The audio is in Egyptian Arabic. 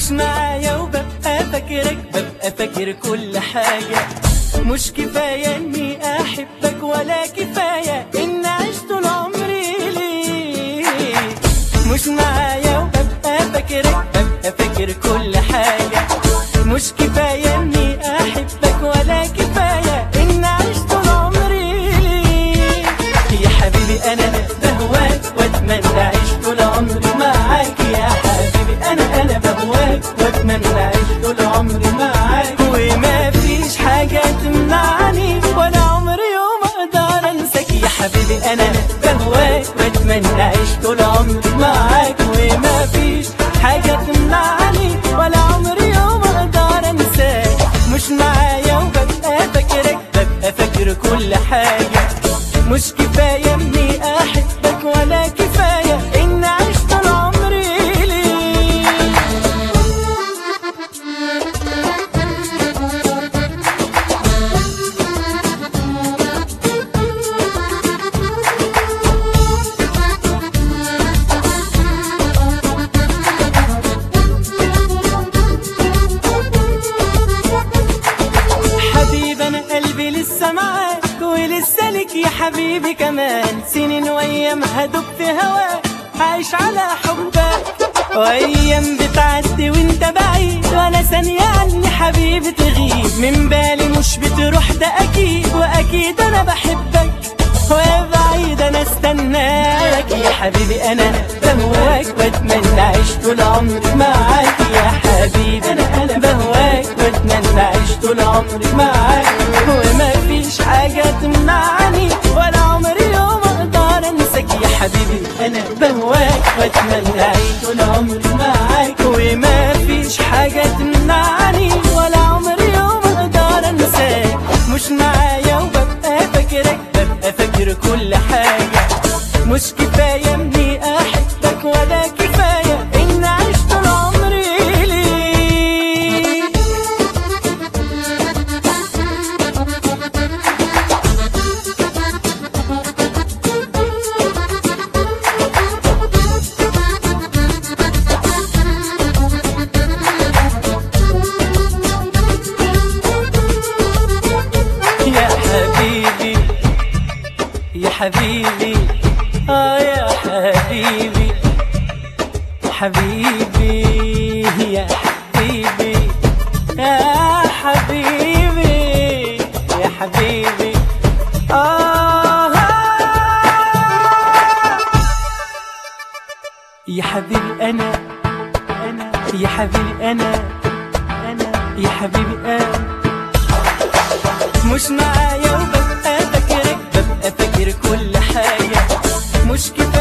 مش معايا وببقى فاكرك ببقى فاكر كل حاجة مش كفاية اني احبك ولا كفاية ان اعيش طول عمري ليك مش معايا وببقى فاكرك ببقى فاكر كل حاجة مش كفاية اني احبك ولا كفاية ان اعيش طول عمري ليك يا حبيبي انا بهواك واتمنى اعيش طول عمري معاك يا حبيبي انا انا بهواك واتمنى اعيش طول عمري معاك وما فيش حاجة تمنعني ولا عمري يوم اقدر انساك يا حبيبي انا بهواك واتمنى اعيش طول عمري معاك وما فيش حاجة تمنعني ولا عمري يوم اقدر انساك مش معايا وببقى فاكرك ببقى فاكر كل حاجة مش كفاية اني احبك ولا كفاية ان اعيش طول عمري ليك حبيبي انا قلبي لسه معاك ولسه لك يا حبيبي كمان سنين وايام هدوب في هواك عايش على حبك وايام بتعدي وانت بعيد وانا ثانية عني حبيبي تغيب من بالي مش بتروح ده اكيد واكيد انا بحبك ويا بعيد انا استناك يا حبيبي انا بهواك واتمنى اعيش طول عمري معاك يا حبيبي انا انا بهواك واتمنى اعيش طول عمري معاك وما فيش حاجه تمنعني ولا عمري يوم اقدر انساك يا حبيبي انا بهواك واتمنى اعيش طول عمري معاك وما فيش حاجه تمنعني ولا عمري يوم اقدر انساك مش معايا وببقى فاكرك ببقى فاكر كل حاجه مش كفايه اني احبك ولا كفايه ان اعيش طول عمري ليك يا حبيبي يا حبيبي اه يا حبيبي حبيبي يا حبيبي يا حبيبي يا حبيبي آه يا حبيبي أنا أنا يا حبيبي أنا أنا يا حبيبي أنا مش معايا وببقى فاكرك ببقى فاكر كل حاجة مش كفاية